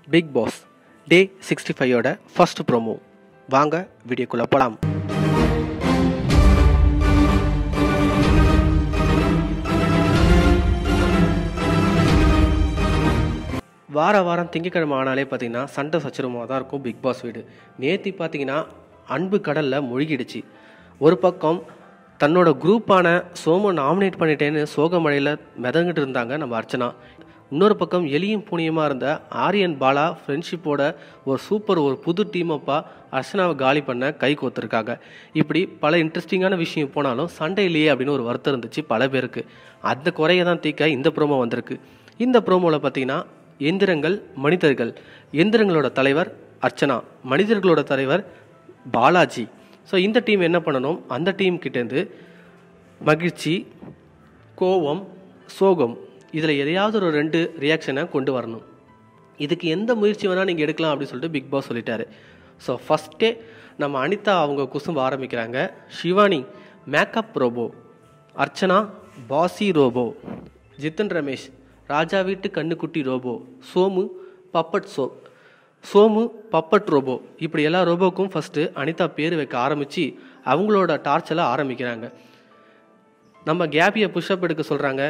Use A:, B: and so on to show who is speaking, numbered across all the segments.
A: big Boss day sixty ஃபைவோட first promo வாங்க வீடியோக்குள்ளே போகலாம் வார வாரம் திங்கக்கிழமை ஆனாலே பார்த்தீங்கன்னா சண்டை சச்சரமாக தான் இருக்கும் பிக் பாஸ் வீடு நேத்தி பார்த்தீங்கன்னா அன்பு கடலில் மூழ்கிடுச்சு ஒரு பக்கம் தன்னோட குரூப்பான சோம நாமினேட் பண்ணிட்டேன்னு சோகமழையில் மிதங்கிட்டு இருந்தாங்க நம்ம அர்ச்சனா இன்னொரு பக்கம் எலியும் புனியமாக இருந்த ஆரியன் பாலா ஃப்ரெண்ட்ஷிப்போட ஒரு சூப்பர் ஒரு புது டீமப்பா அர்ச்சனாவை காலி பண்ண கை கோத்துருக்காங்க இப்படி பல இன்ட்ரெஸ்டிங்கான விஷயம் போனாலும் சண்டை இல்லையே அப்படின்னு ஒரு வருத்தம் இருந்துச்சு பல பேருக்கு அந்த குறையை தான் தீக்க இந்த ப்ரோமோ வந்திருக்கு இந்த ப்ரோமோவில் பார்த்தீங்கன்னா எந்திரங்கள் மனிதர்கள் எந்திரங்களோட தலைவர் அர்ச்சனா மனிதர்களோட தலைவர் பாலாஜி ஸோ இந்த டீம் என்ன பண்ணணும் அந்த டீம் கிட்டேருந்து மகிழ்ச்சி கோபம் சோகம் இதில் எதையாவது ஒரு ரெண்டு ரியாக்ஷனை கொண்டு வரணும் இதுக்கு எந்த முயற்சி வேணால் நீங்கள் எடுக்கலாம் அப்படின்னு சொல்லிட்டு பிக் பாஸ் சொல்லிட்டாரு ஸோ ஃபஸ்ட்டே நம்ம அனிதா அவங்க குசும்ப ஆரம்பிக்கிறாங்க ஷிவானி மேக்கப் ரோபோ அர்ச்சனா பாசி ரோபோ ஜித்தன் ரமேஷ் ராஜா வீட்டு கண்ணுக்குட்டி robo Somu puppet so Somu puppet robo இப்படி எல்லா ரோபோக்கும் ஃபஸ்ட்டு அனிதா பேர் வைக்க ஆரம்பித்து அவங்களோட டார்ச்சலை ஆரம்பிக்கிறாங்க நம்ம கேபியை புஷ்அப் எடுக்க சொல்கிறாங்க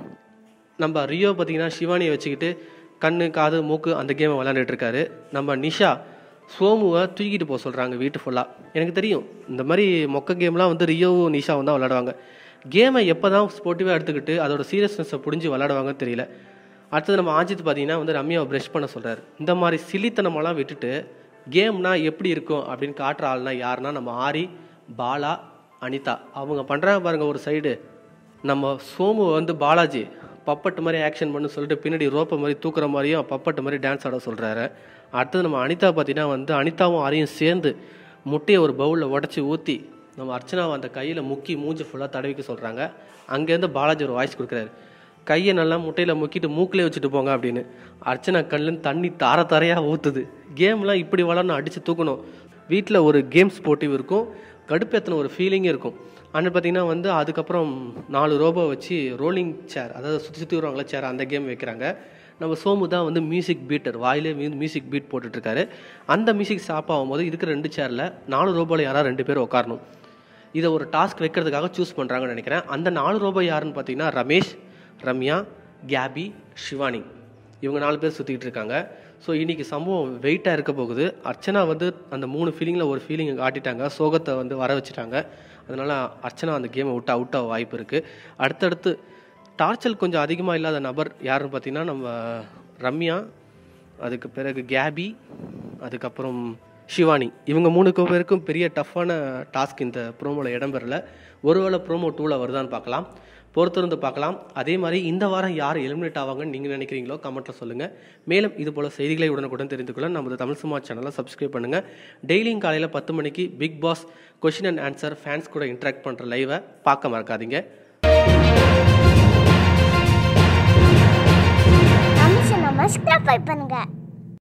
A: நம்ம ரியோ பார்த்தீங்கன்னா சிவானியை வச்சுக்கிட்டு கண்ணு காது மூக்கு அந்த கேமை விளையாண்டுட்டு இருக்காரு நம்ம நிஷா சோமுவை தூக்கிட்டு போக சொல்கிறாங்க வீட்டு ஃபுல்லாக எனக்கு தெரியும் இந்த மாதிரி மொக்க கேம்லாம் வந்து ரியோவும் நிஷாவும் தான் விளையாடுவாங்க கேமை எப்போ தான் ஸ்போர்ட்டிவாக எடுத்துக்கிட்டு அதோட சீரியஸ்னஸை புரிஞ்சு விளையாடுவாங்கன்னு தெரியல அடுத்தது நம்ம ஆஜித் பார்த்தீங்கன்னா வந்து ரம்யாவை ப்ரெஷ் பண்ண சொல்கிறாரு இந்த மாதிரி சில்லித்தனமெல்லாம் விட்டுட்டு கேம்னா எப்படி இருக்கும் அப்படின்னு காட்டுற ஆள்னா யாருன்னா நம்ம ஆரி பாலா அனிதா அவங்க பண்ணுறாங்க பாருங்க ஒரு சைடு நம்ம சோமு வந்து பாலாஜி பப்பட்டு மாதிரி ஆக்ஷன் பண்ணு சொல்லிட்டு பின்னாடி ரோப்பை மாதிரி தூக்குற மாதிரியும் பப்பட்டு மாதிரி டான்ஸ் ஆட சொல்கிறாரு அடுத்தது நம்ம அனிதா பார்த்தீங்கன்னா வந்து அனிதாவும் ஆரியும் சேர்ந்து முட்டையை ஒரு பவுலில் உடச்சி ஊற்றி நம்ம அர்ச்சனாவை அந்த கையில் முக்கி மூஞ்சி ஃபுல்லாக தடவிக்க சொல்கிறாங்க அங்கேருந்து பாலாஜி ஒரு வாய்ஸ் கொடுக்குறாரு கையை நல்லா முட்டையில் முக்கிட்டு மூக்கிலே வச்சுட்டு போங்க அப்படின்னு அர்ச்சனா கண்ணுன்னு தண்ணி தார தாரையாக ஊற்றுது கேம்லாம் இப்படி வளரணும் அடித்து தூக்கணும் வீட்டில் ஒரு கேம் ஸ்போர்ட்டிவ் இருக்கும் கடுப்பேற்றின ஒரு ஃபீலிங்கே இருக்கும் ஆனால் பார்த்தீங்கன்னா வந்து அதுக்கப்புறம் நாலு ரோபோ வச்சு ரோலிங் சேர் அதாவது சுற்றி சுற்றி வருவாங்களே சேர் அந்த கேம் வைக்கிறாங்க நம்ம சோமு தான் வந்து மியூசிக் பீட்டர் வாயிலே மியூசிக் பீட் போட்டுட்ருக்காரு அந்த மியூசிக் ஸ்டாப் ஆகும்போது இருக்கிற ரெண்டு சேரில் நாலு ரோபோவில் யாராவது ரெண்டு பேர் உட்காரணும் இதை ஒரு டாஸ்க் வைக்கிறதுக்காக சூஸ் பண்ணுறாங்கன்னு நினைக்கிறேன் அந்த நாலு ரோபோ யாருன்னு பார்த்தீங்கன்னா ரமேஷ் ரம்யா கேபி ஷிவானி இவங்க நாலு பேர் சுற்றிக்கிட்டு இருக்காங்க ஸோ இன்றைக்கி சம்பவம் வெயிட்டாக இருக்க போகுது அர்ச்சனா வந்து அந்த மூணு ஃபீலிங்கில் ஒரு ஃபீலிங்கை காட்டிட்டாங்க சோகத்தை வந்து வர வச்சுட்டாங்க அதனால் அர்ச்சனா அந்த கேமை விட்டு அவுட் ஆக வாய்ப்பு இருக்குது அடுத்தடுத்து டார்ச்சல் கொஞ்சம் அதிகமாக இல்லாத நபர் யாருன்னு பார்த்தீங்கன்னா நம்ம ரம்யா அதுக்கு பிறகு கேபி அதுக்கப்புறம் ஷிவானி இவங்க மூணு பேருக்கும் பெரிய டஃப்பான டாஸ்க் இந்த ப்ரோமோவில் இடம்பெறல ஒருவேளை ப்ரோமோ டூவில் வருதான்னு பார்க்கலாம் பொறுத்திருந்து பார்க்கலாம் அதே மாதிரி இந்த வாரம் யார் எலிமினேட் ஆவாங்கன்னு நீங்கள் நினைக்கிறீங்களோ கமெண்ட்டில் சொல்லுங்கள் மேலும் இது போல் செய்திகளை உடனுக்குடன் தெரிந்து கொள்ள நமது தமிழ் சும்மா சேனலை சப்ஸ்கிரைப் பண்ணுங்கள் டெய்லியும் காலையில் பத்து மணிக்கு Big Boss question and answer fans கூட இன்ட்ராக்ட் பண்ணுற லைவை பார்க்க மறக்காதீங்க
B: நம்ம சேனல் சப்ஸ்கிரைப் பண்ணுங்க